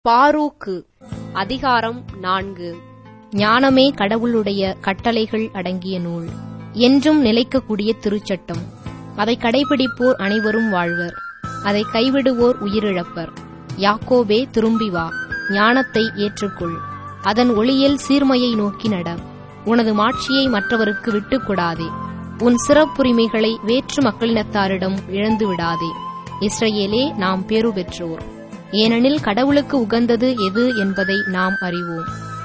பாரூக்கு அதிகாரம் நான்கு ஞானமே கடவுளுடைய கட்டளைகள் அடங்கிய நூல் என்றும் நிலைக்கக்கூடிய திருச்சட்டம் அதை கடைபிடிப்போர் அனைவரும் வாழ்வர் அதை கைவிடுவோர் உயிரிழப்பர் யாக்கோபே திரும்பி வா ஞானத்தை ஏற்றுக்கொள் அதன் ஒளியில் சீர்மையை நோக்கி நட உனது மாட்சியை மற்றவருக்கு விட்டுக் கொடாதே உன் சிறப்புரிமைகளை வேற்று மக்களினத்தாரிடம் இழந்து விடாதே இஸ்ரவேலே நாம் பேறு பெற்றோர் ஏனெனில் கடவுளுக்கு உகந்தது எது என்பதை நாம் அறிவோம்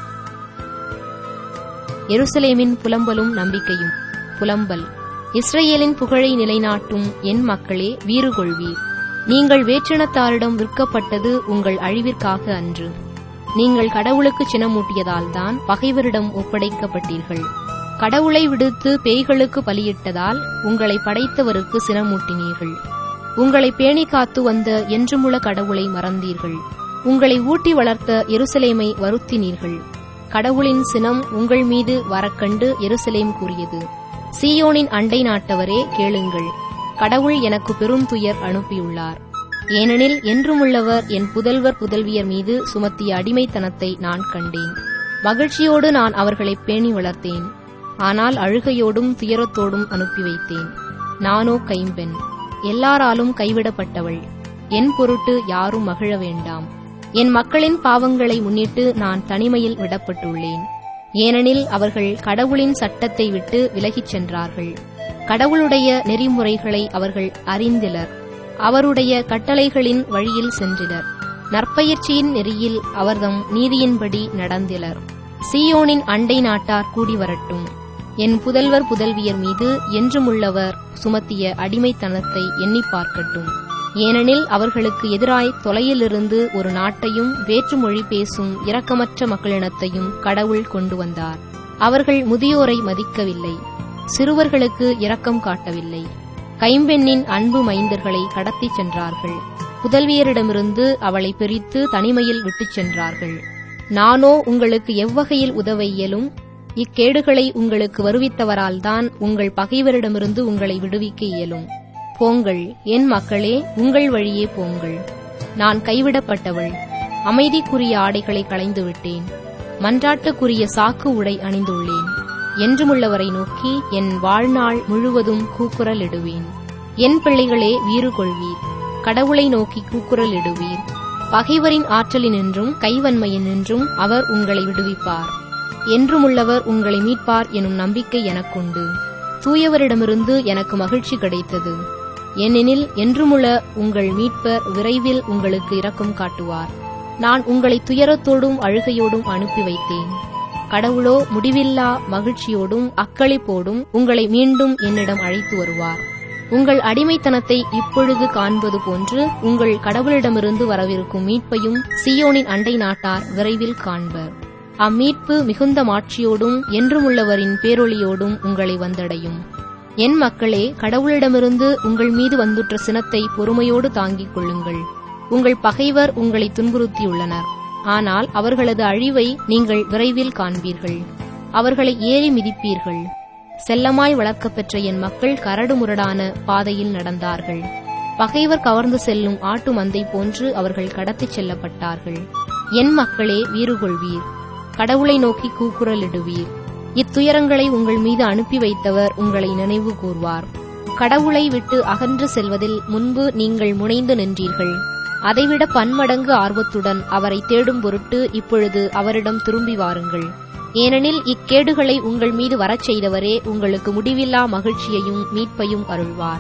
எருசலேமின் புலம்பலும் நம்பிக்கையும் புலம்பல் இஸ்ரேலின் புகழை நிலைநாட்டும் என் மக்களே வீறு கொள்வீர் நீங்கள் வேற்றினத்தாரிடம் விற்கப்பட்டது உங்கள் அழிவிற்காக அன்று நீங்கள் கடவுளுக்கு சினமூட்டியதால்தான் பகைவரிடம் ஒப்படைக்கப்பட்டீர்கள் கடவுளை விடுத்து பேய்களுக்கு பலியிட்டதால் உங்களை படைத்தவருக்கு சினமூட்டினீர்கள் உங்களை பேணி காத்து வந்த என்றுமுள்ள கடவுளை மறந்தீர்கள் உங்களை ஊட்டி வளர்த்த எருசலேமை வருத்தினீர்கள் கடவுளின் சினம் உங்கள் மீது வரக்கண்டு எருசலேம் கூறியது சீயோனின் அண்டை நாட்டவரே கேளுங்கள் கடவுள் எனக்கு பெருந்துயர் அனுப்பியுள்ளார் ஏனெனில் என்றுமுள்ளவர் என் புதல்வர் புதல்வியர் மீது சுமத்திய அடிமைத்தனத்தை நான் கண்டேன் மகிழ்ச்சியோடு நான் அவர்களை பேணி வளர்த்தேன் ஆனால் அழுகையோடும் துயரத்தோடும் அனுப்பி வைத்தேன் நானோ கைம்பெண் எல்லாராலும் கைவிடப்பட்டவள் என் பொருட்டு யாரும் மகிழ வேண்டாம் என் மக்களின் பாவங்களை முன்னிட்டு நான் தனிமையில் விடப்பட்டுள்ளேன் ஏனெனில் அவர்கள் கடவுளின் சட்டத்தை விட்டு விலகிச் சென்றார்கள் கடவுளுடைய நெறிமுறைகளை அவர்கள் அறிந்திலர் அவருடைய கட்டளைகளின் வழியில் சென்றிலர் நற்பயிற்சியின் நெறியில் அவர்தம் நீதியின்படி நடந்திலர் சீயோனின் அண்டை நாட்டார் கூடி வரட்டும் என் புதல்வர் புதல்வியர் மீது என்றுமுள்ளவர் சுமத்திய அடிமைத்தனத்தை எண்ணி பார்க்கட்டும் ஏனெனில் அவர்களுக்கு எதிராய் தொலையிலிருந்து ஒரு நாட்டையும் வேற்றுமொழி பேசும் இரக்கமற்ற மக்களினத்தையும் கடவுள் கொண்டு வந்தார் அவர்கள் முதியோரை மதிக்கவில்லை சிறுவர்களுக்கு இரக்கம் காட்டவில்லை கைம்பெண்ணின் அன்பு மைந்தர்களை கடத்திச் சென்றார்கள் புதல்வியரிடமிருந்து அவளை பிரித்து தனிமையில் விட்டுச் சென்றார்கள் நானோ உங்களுக்கு எவ்வகையில் உதவ இயலும் இக்கேடுகளை உங்களுக்கு வருவித்தவரால்தான் உங்கள் பகைவரிடமிருந்து உங்களை விடுவிக்க இயலும் போங்கள் என் மக்களே உங்கள் வழியே போங்கள் நான் கைவிடப்பட்டவள் அமைதிக்குரிய ஆடைகளை களைந்து விட்டேன் மன்றாட்டுக்குரிய சாக்கு உடை அணிந்துள்ளேன் என்றுமுள்ளவரை நோக்கி என் வாழ்நாள் முழுவதும் கூக்குரலிடுவேன் என் பிள்ளைகளே வீறு கொள்வீர் கடவுளை நோக்கி கூக்குரலிடுவீர் பகைவரின் ஆற்றலினின்றும் கைவன்மையினின்றும் அவர் உங்களை விடுவிப்பார் என்றுமுள்ளவர் உங்களை மீட்பார் எனும் நம்பிக்கை எனக்குண்டு தூயவரிடமிருந்து எனக்கு மகிழ்ச்சி கிடைத்தது ஏனெனில் என்றுமுள்ள உங்கள் மீட்பர் விரைவில் உங்களுக்கு இரக்கம் காட்டுவார் நான் உங்களை துயரத்தோடும் அழுகையோடும் அனுப்பி வைத்தேன் கடவுளோ முடிவில்லா மகிழ்ச்சியோடும் அக்களிப்போடும் உங்களை மீண்டும் என்னிடம் அழைத்து வருவார் உங்கள் அடிமைத்தனத்தை இப்பொழுது காண்பது போன்று உங்கள் கடவுளிடமிருந்து வரவிருக்கும் மீட்பையும் சியோனின் அண்டை நாட்டார் விரைவில் காண்பர் அம்மீட்பு மிகுந்த மாட்சியோடும் என்றுமுள்ளவரின் பேரொளியோடும் உங்களை வந்தடையும் என் மக்களே கடவுளிடமிருந்து உங்கள் மீது வந்துற்ற சினத்தை பொறுமையோடு தாங்கிக் கொள்ளுங்கள் உங்கள் பகைவர் உங்களை துன்புறுத்தியுள்ளனர் ஆனால் அவர்களது அழிவை நீங்கள் விரைவில் காண்பீர்கள் அவர்களை ஏறி மிதிப்பீர்கள் செல்லமாய் வளர்க்கப்பெற்ற என் மக்கள் கரடுமுரடான பாதையில் நடந்தார்கள் பகைவர் கவர்ந்து செல்லும் ஆட்டு மந்தை போன்று அவர்கள் கடத்திச் செல்லப்பட்டார்கள் என் மக்களே வீறுகொள்வீர் கடவுளை நோக்கி கூக்குரலிடுவீர் இத்துயரங்களை உங்கள் மீது அனுப்பி வைத்தவர் உங்களை நினைவு கூர்வார் கடவுளை விட்டு அகன்று செல்வதில் முன்பு நீங்கள் முனைந்து நின்றீர்கள் அதைவிட பன்மடங்கு ஆர்வத்துடன் அவரை தேடும் பொருட்டு இப்பொழுது அவரிடம் திரும்பி வாருங்கள் ஏனெனில் இக்கேடுகளை உங்கள் மீது வரச் செய்தவரே உங்களுக்கு முடிவில்லா மகிழ்ச்சியையும் மீட்பையும் அருள்வார்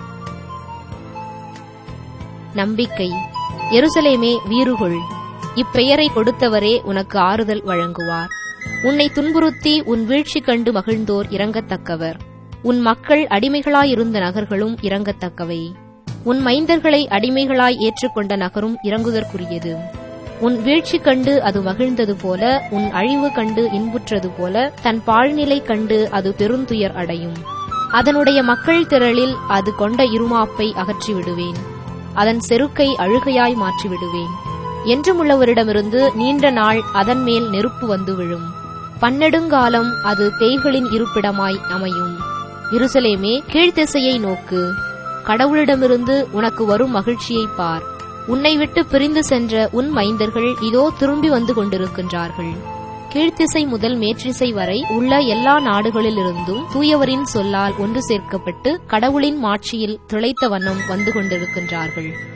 நம்பிக்கை எருசலேமே வீறுகொள் இப்பெயரை கொடுத்தவரே உனக்கு ஆறுதல் வழங்குவார் உன்னை துன்புறுத்தி உன் வீழ்ச்சி கண்டு மகிழ்ந்தோர் இறங்கத்தக்கவர் உன் மக்கள் அடிமைகளாயிருந்த நகர்களும் இறங்கத்தக்கவை உன் மைந்தர்களை அடிமைகளாய் ஏற்றுக்கொண்ட நகரும் இறங்குதற்குரியது உன் வீழ்ச்சி கண்டு அது மகிழ்ந்தது போல உன் அழிவு கண்டு இன்புற்றது போல தன் பாழ்நிலை கண்டு அது பெருந்துயர் அடையும் அதனுடைய மக்கள் திரளில் அது கொண்ட இருமாப்பை அகற்றி விடுவேன் அதன் செருக்கை அழுகையாய் மாற்றி விடுவேன் என்றுமுள்ளவரிடமிருந்து நீண்ட நாள் அதன் மேல் நெருப்பு வந்து விழும் பன்னெடுங்காலம் அது பேய்களின் இருப்பிடமாய் அமையும் இருசலேமே கீழ்த்திசையை நோக்கு கடவுளிடமிருந்து உனக்கு வரும் மகிழ்ச்சியை பார் உன்னை விட்டு பிரிந்து சென்ற உன் மைந்தர்கள் இதோ திரும்பி வந்து கொண்டிருக்கின்றார்கள் கீழ்த்திசை முதல் மேற்றிசை வரை உள்ள எல்லா நாடுகளிலிருந்தும் தூயவரின் சொல்லால் ஒன்று சேர்க்கப்பட்டு கடவுளின் மாட்சியில் திளைத்த வண்ணம் வந்து கொண்டிருக்கின்றார்கள்